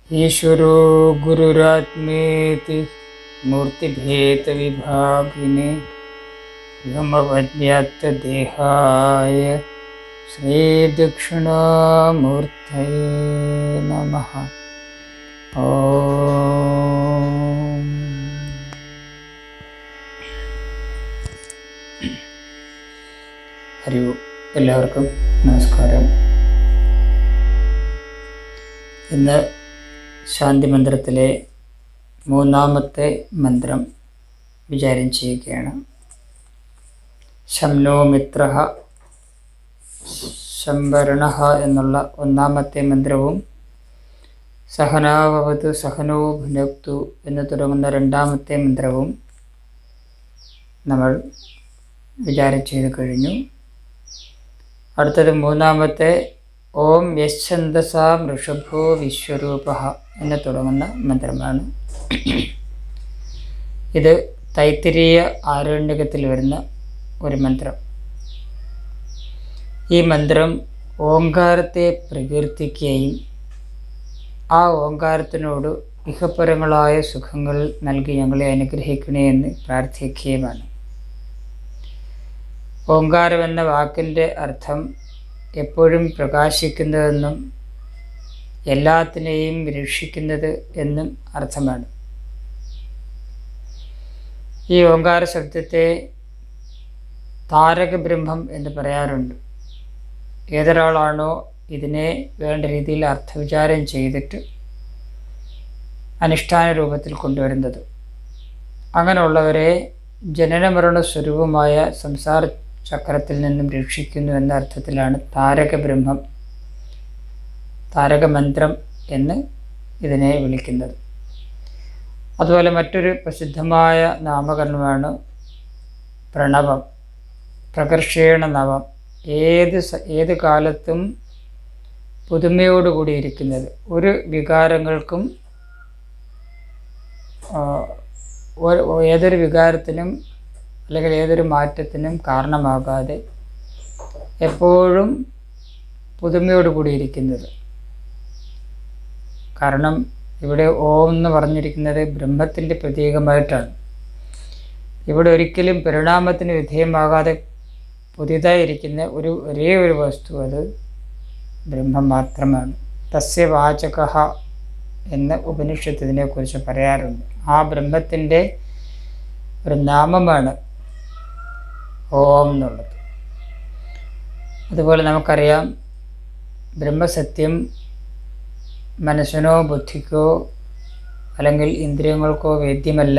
ईश्वरो गुरुरात्मेति मूर्तिभेदविभागिने व्योमवद्व्याप्तदेहाय श्रीदक्षिणामूर्तये नमः ॐ ഹരി ഓം. എല്ലാവർക്കും നമസ്കാരം ഇന്ന് ശാന്തി മന്ത്രത്തിലെ മൂന്നാമത്തെ മന്ത്രം വിചാരം ചെയ്യുകയാണ് ശംനോ മിത്ര ശംഭരണ എന്നുള്ള ഒന്നാമത്തെ മന്ത്രവും സഹനാവവതു സഹനോ ഭുനക്തു എന്ന് തുടങ്ങുന്ന രണ്ടാമത്തെ മന്ത്രവും നമ്മൾ വിചാരം ചെയ്ത് കഴിഞ്ഞു അടുത്തത് മൂന്നാമത്തെ ഓം യശ്ചന്ദസാം ഋഷഭോ വിശ്വരൂപ എന്ന് തുടങ്ങുന്ന മന്ത്രമാണ് ഇത് തൈത്തിരീയ ആരണ്യകത്തിൽ വരുന്ന ഒരു മന്ത്രം ഈ മന്ത്രം ഓങ്കാരത്തെ പ്രകീർത്തിക്കുകയും ആ ഓങ്കാരത്തിനോട് ഇഹപരങ്ങളായ സുഖങ്ങൾ നൽകി ഞങ്ങളെ അനുഗ്രഹിക്കണേ എന്ന് പ്രാർത്ഥിക്കുകയുമാണ് ഓങ്കാരം എന്ന വാക്കിൻ്റെ അർത്ഥം എപ്പോഴും പ്രകാശിക്കുന്നതെന്നും എല്ലാത്തിനെയും രക്ഷിക്കുന്നത് എന്നും അർത്ഥമാണ് ഈ ഓങ്കാര ശബ്ദത്തെ താരകബ്രഹ്മം എന്ന് പറയാറുണ്ട് ഏതൊരാളാണോ ഇതിനെ വേണ്ട രീതിയിൽ അർത്ഥവിചാരം ചെയ്തിട്ട് അനുഷ്ഠാന രൂപത്തിൽ കൊണ്ടുവരുന്നത് അങ്ങനെയുള്ളവരെ ജനനമരണ സ്വരൂപമായ സംസാര ചക്രത്തിൽ നിന്നും രക്ഷിക്കുന്നു എന്ന അർത്ഥത്തിലാണ് താരകബ്രഹ്മം താരകമന്ത്രം എന്ന് ഇതിനെ വിളിക്കുന്നത് അതുപോലെ മറ്റൊരു പ്രസിദ്ധമായ നാമകരണമാണ് പ്രണവം പ്രകർഷേണ നവം ഏത് സ ഏത് കാലത്തും പുതുമയോടുകൂടി ഇരിക്കുന്നത് ഒരു വികാരങ്ങൾക്കും ആ, ഒരു- ഏതൊരു വികാരത്തിനും അല്ലെങ്കിൽ ഏതൊരു മാറ്റത്തിനും കാരണമാകാതെ എപ്പോഴും പുതുമയോട് കൂടിയിരിക്കുന്നത് കാരണം ഇവിടെ ഓം എന്ന് പറഞ്ഞിരിക്കുന്നത് ബ്രഹ്മത്തിൻ്റെ പ്രതീകമായിട്ടാണ് ഇവിടെ ഒരിക്കലും പരിണാമത്തിന് വിധേയമാകാതെ പുതിയതായിരിക്കുന്ന ഒരു ഒരേ ഒരു വസ്തു അത് ബ്രഹ്മം മാത്രമാണ് തസ്യ വാചക എന്ന് ഉപനിഷത്ത് ഇതിനെക്കുറിച്ച് പറയാറുണ്ട് ആ ബ്രഹ്മത്തിൻ്റെ ഒരു നാമമാണ് ഓം എന്നുള്ളത് അതുപോലെ നമുക്കറിയാം ബ്രഹ്മസത്യം മനസ്സിനോ ബുദ്ധിക്കോ അല്ലെങ്കിൽ ഇന്ദ്രിയങ്ങൾക്കോ വേദ്യമല്ല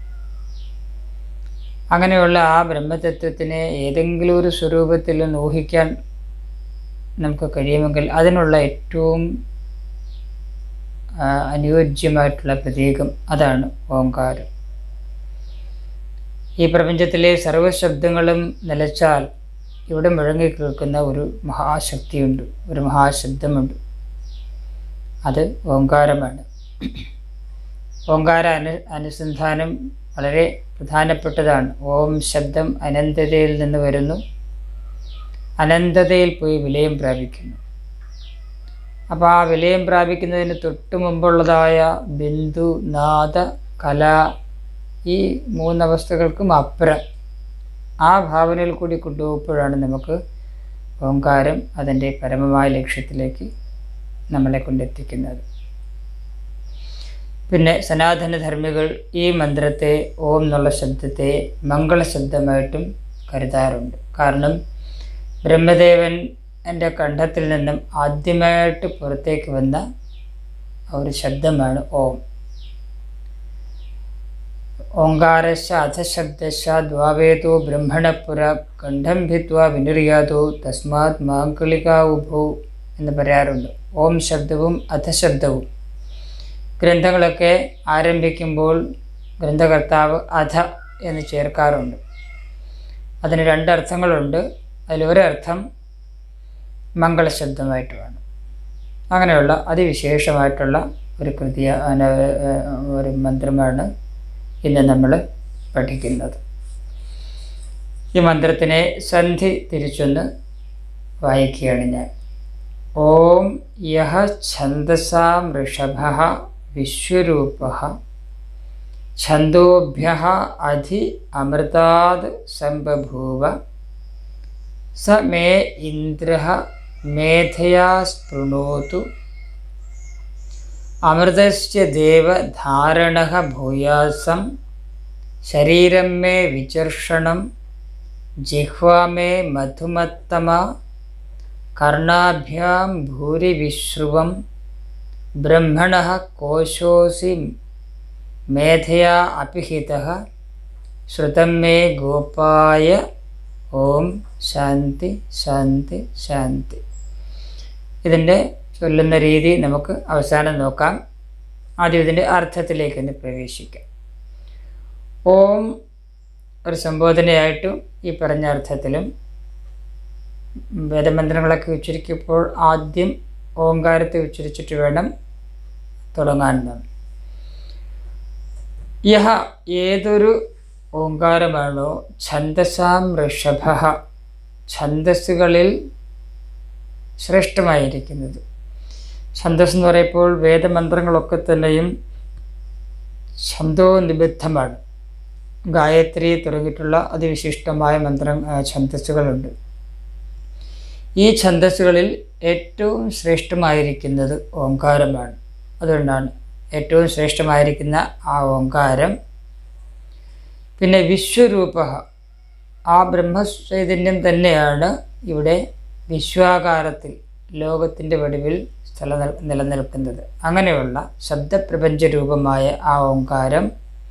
അങ്ങനെയുള്ള ആ ബ്രഹ്മതത്വത്തിനെ ഏതെങ്കിലും ഒരു സ്വരൂപത്തിൽ ഊഹിക്കാൻ നമുക്ക് കഴിയുമെങ്കിൽ അതിനുള്ള ഏറ്റവും ആ, അനുയോജ്യമായിട്ടുള്ള പ്രതീകം അതാണ് ഓങ്കാരം ഈ പ്രപഞ്ചത്തിലെ സർവ്വശബ്ദങ്ങളും നിലച്ചാൽ ഇവിടെ മുഴങ്ങി കേൾക്കുന്ന ഒരു മഹാശക്തിയുണ്ട് ഒരു മഹാശബ്ദമുണ്ട് അത് ഓങ്കാരമാണ് ഓങ്കാര അനു അനുസന്ധാനം വളരെ പ്രധാനപ്പെട്ടതാണ് ഓം ശബ്ദം അനന്തതയിൽ നിന്ന് വരുന്നു അനന്തതയിൽ പോയി വിലയം പ്രാപിക്കുന്നു അപ്പോൾ ആ വിലയം പ്രാപിക്കുന്നതിന് തൊട്ട് മുമ്പുള്ളതായ ബിന്ദു നാദ കല ഈ മൂന്നവസ്ഥകൾക്കും അപ്പുറം ആ ഭാവനയിൽ കൂടി കൊണ്ടുപോകുമ്പോഴാണ് നമുക്ക് ഓങ്കാരം അതിൻ്റെ പരമമായ ലക്ഷ്യത്തിലേക്ക് നമ്മളെ കൊണ്ടെത്തിക്കുന്നത് പിന്നെ സനാതനധർമ്മികൾ ഈ മന്ത്രത്തെ ഓം എന്നുള്ള ശബ്ദത്തെ മംഗളശബ്ദമായിട്ടും കരുതാറുണ്ട് കാരണം ബ്രഹ്മദേവൻ എൻ്റെ കണ്ഠത്തിൽ നിന്നും ആദ്യമായിട്ട് പുറത്തേക്ക് വന്ന ഒരു ശബ്ദമാണ് ഓം ഓങ്കാരശ അധശബ്ദശ ദ്വാവേതോ ബ്രഹ്മണപുര കണ്ഠം ഭിത്വ വിനിർയാതോ തസ്മാത് മാങ്കളിക ഉഭൗ എന്ന് പറയാറുണ്ട് ഓം ശബ്ദവും അധശബ്ദവും ഗ്രന്ഥങ്ങളൊക്കെ ആരംഭിക്കുമ്പോൾ ഗ്രന്ഥകർത്താവ് അധ എന്ന് ചേർക്കാറുണ്ട് അതിന് രണ്ടർത്ഥങ്ങളുണ്ട് അതിലൊരർത്ഥം മംഗളശബ്ദമായിട്ട് വേണം അങ്ങനെയുള്ള അതിവിശേഷമായിട്ടുള്ള ഒരു കൃതിയ അന- ഏഹ് ഒരു മന്ത്രമാണ് ഇന്ന് നമ്മൾ പഠിക്കുന്നത് ഈ മന്ത്രത്തിനെ സന്ധി തിരിച്ചൊന്ന് വായിക്കുകയാണ് ഞാൻ ഓം യഹ ഛന്ദസാം ഋഷഭ വിശ്വരൂപ ഛന്ദോഭ്യ അധി അമൃതാത് സംബഭൂവ സ മേ ഇന്ദ്ര മേധയാ സ്പൃണോതു അമൃതസ്യ ദേവ ധാരണ ഭൂയാസം ശരീരം മേ വിചർഷണം ജിഹ്വാ മേ മധുമത്തമ കർണാഭ്യാം ഭൂരിവിശ്രുവം ബ്രഹ്മണ കോശോസി മേധയാ അപിഹിത ശ്രുതം മേ ഗോപായ ഓം ശാന്തി ശാന്തി ശാന്തി ഇതിൻ്റെ ചൊല്ലുന്ന രീതി നമുക്ക് അവസാനം നോക്കാം ആദ്യം ഇതിൻ്റെ അർത്ഥത്തിലേക്ക് ഒന്ന് പ്രവേശിക്കാം ഓം ഒരു സംബോധനയായിട്ടും ഈ പറഞ്ഞ അർത്ഥത്തിലും വേദമന്ത്രങ്ങളൊക്കെ ഉച്ചരിക്കുമ്പോൾ ആദ്യം ഓങ്കാരത്തെ ഉച്ചരിച്ചിട്ട് വേണം തുടങ്ങാൻ യഹ ഏതൊരു ഓങ്കാരമാണോ ഛന്ദസാം ഋഷഭ ഛന്ദസ്സുകളിൽ ശ്രേഷ്ഠമായിരിക്കുന്നത് ഛന്ദസ് എന്ന് പറയുമ്പോൾ വേദമന്ത്രങ്ങളൊക്കെ തന്നെയും ഛന്ദോനിബദ്ധമാണ് ഗായത്രി തുടങ്ങിയിട്ടുള്ള അതിവിശിഷ്ടമായ മന്ത്രം ഛന്ദസ്സുകളുണ്ട് ഈ ഛന്ദസ്സുകളിൽ ഏറ്റവും ശ്രേഷ്ഠമായിരിക്കുന്നത് ഓങ്കാരമാണ് അതുകൊണ്ടാണ് ഏറ്റവും ശ്രേഷ്ഠമായിരിക്കുന്ന ആ ഓങ്കാരം പിന്നെ വിശ്വരൂപ ആ ബ്രഹ്മചൈതന്യം തന്നെയാണ് ഇവിടെ വിശ്വാകാരത്തിൽ ലോകത്തിൻ്റെ വടിവിൽ സ്ഥല നിലനിൽക്കുന്നത് അങ്ങനെയുള്ള ശബ്ദപ്രപഞ്ച രൂപമായ ആ ഓങ്കാരം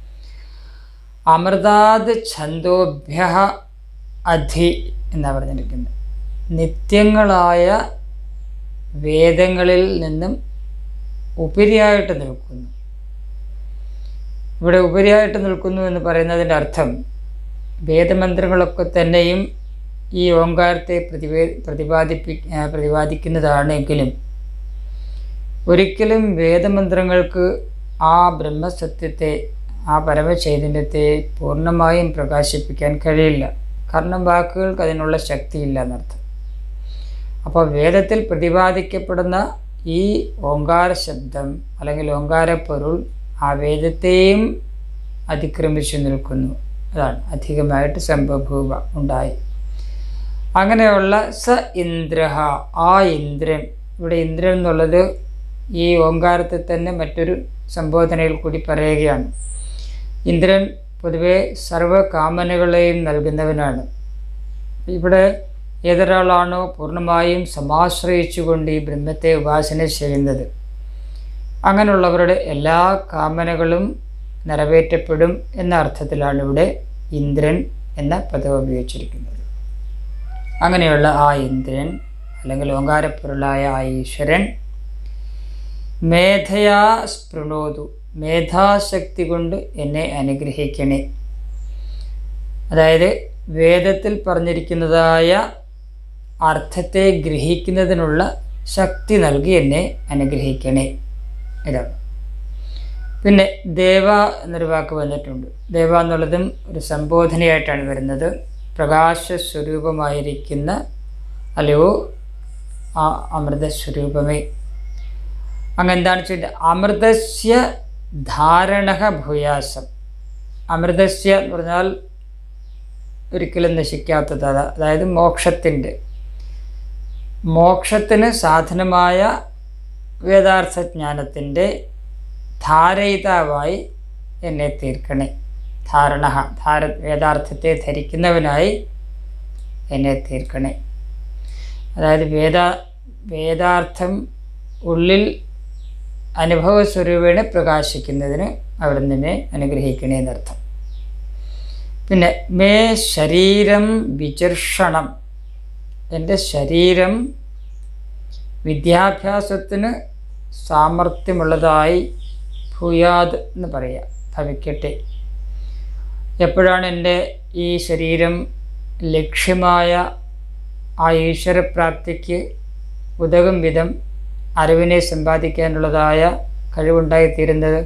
അമൃതാത് ഛന്ദോഭ്യ അധി എന്നാണ് പറഞ്ഞിരിക്കുന്നത് നിത്യങ്ങളായ വേദങ്ങളിൽ നിന്നും ഉപരിയായിട്ട് നിൽക്കുന്നു ഇവിടെ ഉപരിയായിട്ട് നിൽക്കുന്നു എന്ന് പറയുന്നതിൻ്റെ അർത്ഥം വേദമന്ത്രങ്ങളൊക്കെ തന്നെയും ഈ ഓങ്കാരത്തെ പ്രതിവേ പ്രതിപാദിപ്പി പ്രതിപാദിക്കുന്നതാണെങ്കിലും ഒരിക്കലും വേദമന്ത്രങ്ങൾക്ക് ആ ബ്രഹ്മസത്യത്തെ ആ പരമചൈതന്യത്തെ പൂർണ്ണമായും പ്രകാശിപ്പിക്കാൻ കഴിയില്ല കാരണം വാക്കുകൾക്ക് അതിനുള്ള ശക്തിയില്ല എന്നർത്ഥം അപ്പോൾ വേദത്തിൽ പ്രതിപാദിക്കപ്പെടുന്ന ഈ ഓങ്കാര ശബ്ദം അല്ലെങ്കിൽ ഓങ്കാരപ്പൊരുൾ ആ വേദത്തെയും അതിക്രമിച്ചു നിൽക്കുന്നു അതാണ് അധികമായിട്ട് സംഭവ ഉണ്ടായി അങ്ങനെയുള്ള സ ഇന്ദ്ര ആ ഇന്ദ്രൻ ഇവിടെ ഇന്ദ്രൻ എന്നുള്ളത് ഈ ഓങ്കാരത്തിൽ തന്നെ മറ്റൊരു സംബോധനയിൽ കൂടി പറയുകയാണ് ഇന്ദ്രൻ പൊതുവെ സർവകാമനകളെയും നൽകുന്നവനാണ് ഇവിടെ ഏതൊരാളാണോ പൂർണ്ണമായും സമാശ്രയിച്ചുകൊണ്ട് ഈ ബ്രഹ്മത്തെ ഉപാസന ചെയ്യുന്നത് അങ്ങനെയുള്ളവരുടെ എല്ലാ കാമനകളും നിറവേറ്റപ്പെടും എന്ന അർത്ഥത്തിലാണ് ഇവിടെ ഇന്ദ്രൻ എന്ന പദം ഉപയോഗിച്ചിരിക്കുന്നത് അങ്ങനെയുള്ള ആ ഇന്ദ്രൻ അല്ലെങ്കിൽ ഓങ്കാരപ്പൊരുളായ ആ ഈശ്വരൻ മേധയാ സ്പൃണോതു മേധാശക്തി കൊണ്ട് എന്നെ അനുഗ്രഹിക്കണേ അതായത് വേദത്തിൽ പറഞ്ഞിരിക്കുന്നതായ അർത്ഥത്തെ ഗ്രഹിക്കുന്നതിനുള്ള ശക്തി നൽകി എന്നെ അനുഗ്രഹിക്കണേ ഇതാണ് പിന്നെ ദേവ എന്നൊരു വാക്ക് വന്നിട്ടുണ്ട് ദേവ എന്നുള്ളതും ഒരു സംബോധനയായിട്ടാണ് വരുന്നത് പ്രകാശസ്വരൂപമായിരിക്കുന്ന അല്ലയോ ആ അമൃതസ്വരൂപമേ അങ്ങെന്താണ് ചെയ്തത് അമൃതസ്യ ധാരണ ഭൂയാസം അമൃതസ്യ എന്ന് പറഞ്ഞാൽ ഒരിക്കലും നശിക്കാത്തത് അതായത് മോക്ഷത്തിൻ്റെ മോക്ഷത്തിന് സാധനമായ വേദാർത്ഥജ്ഞാനത്തിൻ്റെ ധാരയിതാവായി എന്നെ തീർക്കണേ ധാരണ ധാര വേദാർത്ഥത്തെ ധരിക്കുന്നവനായി എന്നെ തീർക്കണേ അതായത് വേദ വേദാർത്ഥം ഉള്ളിൽ അനുഭവസ്വരൂപേണ പ്രകാശിക്കുന്നതിന് അവിടെ നിന്നെ അനുഗ്രഹിക്കണേ എന്നർത്ഥം പിന്നെ മേ ശരീരം വിചർഷണം എൻ്റെ ശരീരം വിദ്യാഭ്യാസത്തിന് സാമർഥ്യമുള്ളതായി ഭൂയാത് എന്ന് പറയുക ഭവിക്കട്ടെ എപ്പോഴാണ് എൻ്റെ ഈ ശരീരം ലക്ഷ്യമായ ആ ഈശ്വരപ്രാപ്തിക്ക് ഉതകും വിധം അറിവിനെ സമ്പാദിക്കാനുള്ളതായ കഴിവുണ്ടായിത്തീരുന്നത്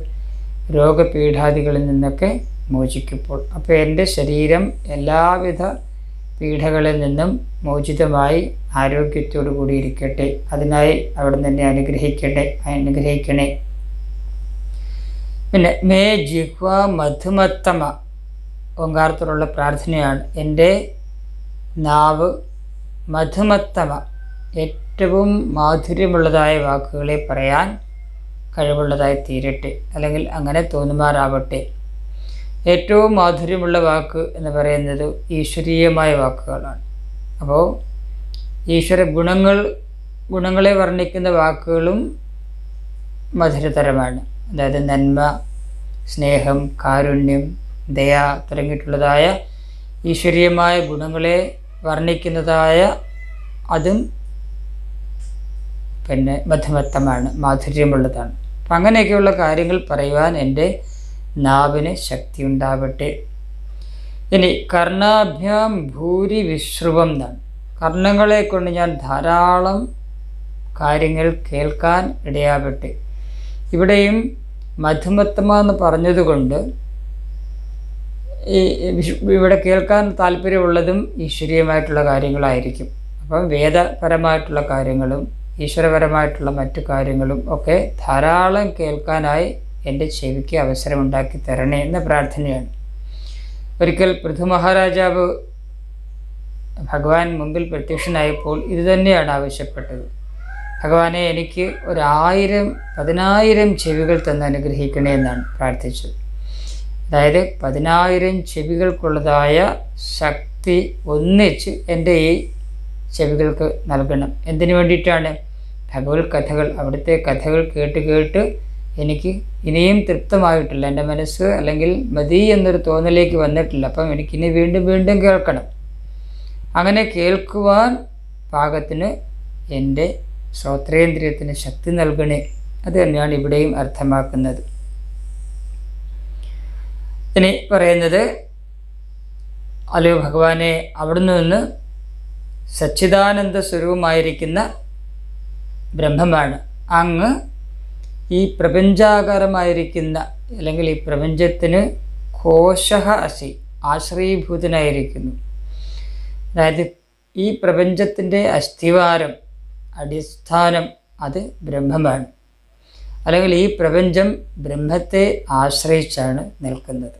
രോഗപീഠാദികളിൽ നിന്നൊക്കെ മോചിക്കുമ്പോൾ അപ്പോൾ എൻ്റെ ശരീരം എല്ലാവിധ പീഡകളിൽ നിന്നും മോചിതമായി ആരോഗ്യത്തോടു കൂടി ഇരിക്കട്ടെ അതിനായി അവിടെ തന്നെ അനുഗ്രഹിക്കട്ടെ അനുഗ്രഹിക്കണേ പിന്നെ മേ ജിഹ്വ മധുമത്തമ ഓങ്കാരത്തോടുള്ള പ്രാർത്ഥനയാണ് എൻ്റെ നാവ് മധുമത്തമ ഏറ്റവും മാധുര്യമുള്ളതായ വാക്കുകളെ പറയാൻ കഴിവുള്ളതായി തീരട്ടെ അല്ലെങ്കിൽ അങ്ങനെ തോന്നുമാറാവട്ടെ ഏറ്റവും മാധുര്യമുള്ള വാക്ക് എന്ന് പറയുന്നത് ഈശ്വരീയമായ വാക്കുകളാണ് അപ്പോൾ ഈശ്വര ഗുണങ്ങൾ ഗുണങ്ങളെ വർണ്ണിക്കുന്ന വാക്കുകളും മധുരതരമാണ് അതായത് നന്മ സ്നേഹം കാരുണ്യം ദയ തുടങ്ങിയിട്ടുള്ളതായ ഈശ്വരീയമായ ഗുണങ്ങളെ വർണ്ണിക്കുന്നതായ അതും പിന്നെ മധുമത്തമാണ് മാധുര്യമുള്ളതാണ് അപ്പം അങ്ങനെയൊക്കെയുള്ള കാര്യങ്ങൾ പറയുവാൻ എൻ്റെ നാവിന് ശക്തി ഉണ്ടാവട്ടെ ഇനി കർണാഭ്യാം ഭൂരി വിശ്രുവം എന്നാണ് കർണങ്ങളെ കൊണ്ട് ഞാൻ ധാരാളം കാര്യങ്ങൾ കേൾക്കാൻ ഇടയാവട്ടെ ഇവിടെയും മധുമത്തമ എന്ന് പറഞ്ഞതുകൊണ്ട് ഈ വിഷ് ഇവിടെ കേൾക്കാൻ താല്പര്യമുള്ളതും ഈശ്വരീയമായിട്ടുള്ള കാര്യങ്ങളായിരിക്കും അപ്പം വേദപരമായിട്ടുള്ള കാര്യങ്ങളും ഈശ്വരപരമായിട്ടുള്ള മറ്റു കാര്യങ്ങളും ഒക്കെ ധാരാളം കേൾക്കാനായി എൻ്റെ ചെവിക്ക് അവസരമുണ്ടാക്കി തരണേ എന്ന പ്രാർത്ഥനയാണ് ഒരിക്കൽ പൃഥു മഹാരാജാവ് ഭഗവാൻ മുമ്പിൽ പ്രത്യക്ഷനായപ്പോൾ ഇത് തന്നെയാണ് ആവശ്യപ്പെട്ടത് ഭഗവാനെ എനിക്ക് ഒരായിരം പതിനായിരം ചെവികൾ തന്ന് അനുഗ്രഹിക്കണേ എന്നാണ് പ്രാർത്ഥിച്ചത് അതായത് പതിനായിരം ചെവികൾക്കുള്ളതായ ശക്തി ഒന്നിച്ച് എൻ്റെ ഈ ചെവികൾക്ക് നൽകണം എന്തിനു വേണ്ടിയിട്ടാണ് ഭഗവത് കഥകൾ അവിടുത്തെ കഥകൾ കേട്ട് കേട്ട് എനിക്ക് ഇനിയും തൃപ്തമായിട്ടില്ല എൻ്റെ മനസ്സ് അല്ലെങ്കിൽ മതി എന്നൊരു തോന്നലേക്ക് വന്നിട്ടില്ല അപ്പം എനിക്കിനി വീണ്ടും വീണ്ടും കേൾക്കണം അങ്ങനെ കേൾക്കുവാൻ പാകത്തിന് എൻ്റെ ശ്രോത്രേന്ദ്രിയത്തിന് ശക്തി നൽകണേ അത് തന്നെയാണ് ഇവിടെയും അർത്ഥമാക്കുന്നത് ഇനി പറയുന്നത് അല്ലയോ ഭഗവാനെ അവിടുന്ന് നിന്ന് സച്ചിദാനന്ദ സ്വരൂപമായിരിക്കുന്ന ബ്രഹ്മമാണ് അങ്ങ് ഈ പ്രപഞ്ചാകാരമായിരിക്കുന്ന അല്ലെങ്കിൽ ഈ പ്രപഞ്ചത്തിന് കോശഹ അസി ആശ്രയീഭൂതനായിരിക്കുന്നു അതായത് ഈ പ്രപഞ്ചത്തിൻ്റെ അസ്ഥിവാരം അടിസ്ഥാനം അത് ബ്രഹ്മമാണ് അല്ലെങ്കിൽ ഈ പ്രപഞ്ചം ബ്രഹ്മത്തെ ആശ്രയിച്ചാണ് നിൽക്കുന്നത്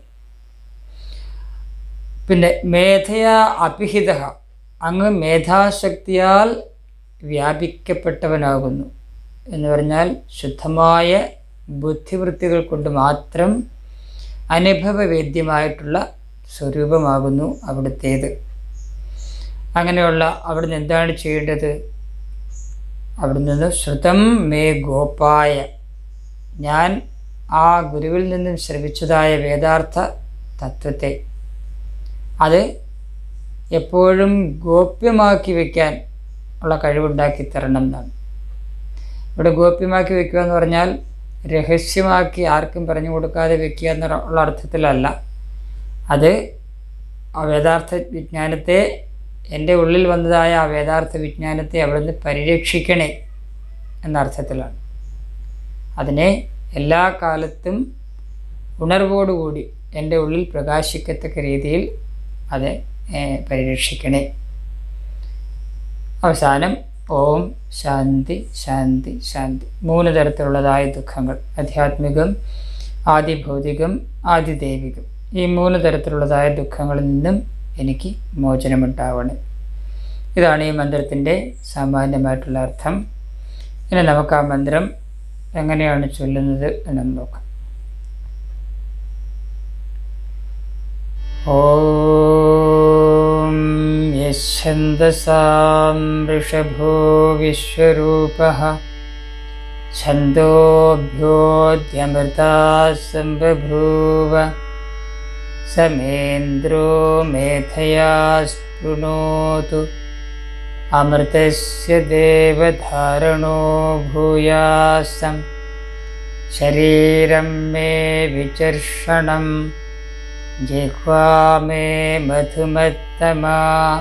പിന്നെ മേധയാ അപിഹിത അങ്ങ് മേധാശക്തിയാൽ വ്യാപിക്കപ്പെട്ടവനാകുന്നു എന്ന് പറഞ്ഞാൽ ശുദ്ധമായ ബുദ്ധിവൃത്തികൾ കൊണ്ട് മാത്രം അനുഭവവേദ്യമായിട്ടുള്ള സ്വരൂപമാകുന്നു അവിടുത്തേത് അങ്ങനെയുള്ള അവിടുന്ന് എന്താണ് ചെയ്യേണ്ടത് അവിടെ നിന്ന് ശ്രുതം മേ ഗോപായ ഞാൻ ആ ഗുരുവിൽ നിന്നും ശ്രവിച്ചതായ വേദാർത്ഥ തത്വത്തെ അത് എപ്പോഴും ഗോപ്യമാക്കി വയ്ക്കാൻ ഉള്ള കഴിവുണ്ടാക്കി തരണം എന്നാണ് ഇവിടെ ഗോപ്യമാക്കി വെക്കുക എന്ന് പറഞ്ഞാൽ രഹസ്യമാക്കി ആർക്കും പറഞ്ഞു കൊടുക്കാതെ വെക്കുക എന്നുള്ള അർത്ഥത്തിലല്ല അത് ആ വേദാർത്ഥ വിജ്ഞാനത്തെ എൻ്റെ ഉള്ളിൽ വന്നതായ ആ വേദാർത്ഥ വിജ്ഞാനത്തെ അവിടുന്ന് പരിരക്ഷിക്കണേ എന്ന അർത്ഥത്തിലാണ് അതിനെ എല്ലാ കാലത്തും ഉണർവോടുകൂടി എൻ്റെ ഉള്ളിൽ പ്രകാശിക്കത്തക്ക രീതിയിൽ അത് പരിരക്ഷിക്കണേ അവസാനം ഓം ശാന്തി ശാന്തി ശാന്തി മൂന്ന് തരത്തിലുള്ളതായ ദുഃഖങ്ങൾ ആധ്യാത്മികം ആദിഭൗതികം ആദിദൈവികം ഈ മൂന്ന് തരത്തിലുള്ളതായ ദുഃഖങ്ങളിൽ നിന്നും എനിക്ക് മോചനമുണ്ടാവണം ഇതാണ് ഈ മന്ത്രത്തിൻ്റെ സാമാന്യമായിട്ടുള്ള അർത്ഥം ഇനി നമുക്ക് ആ മന്ത്രം എങ്ങനെയാണ് ചൊല്ലുന്നത് എന്ന് നോക്കാം ഓം യച്ഛന്ദസാം ഋഷഭോ വിശ്വരൂപः छन्दोभ्योऽध्यमृता सम्बभूव समेन्द्रो मेधया स्पृणोतु अमृतस्य देवधारणो भूयासं शरीरं मे विचर्षणं जिह्वा मे मधुमत्तमा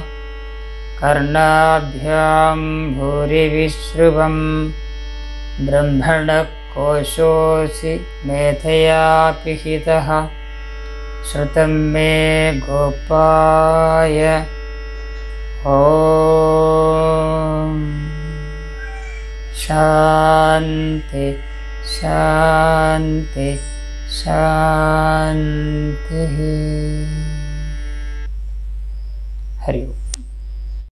कर्णाभ्यां भूरिविश्रुवं ब्रह्मणः कोशोऽसि मेधया पिहितः श्रुतं मे गोपाय ഓം ശാന്തി ശാന്തി ശാന്തി ഹരി ഓം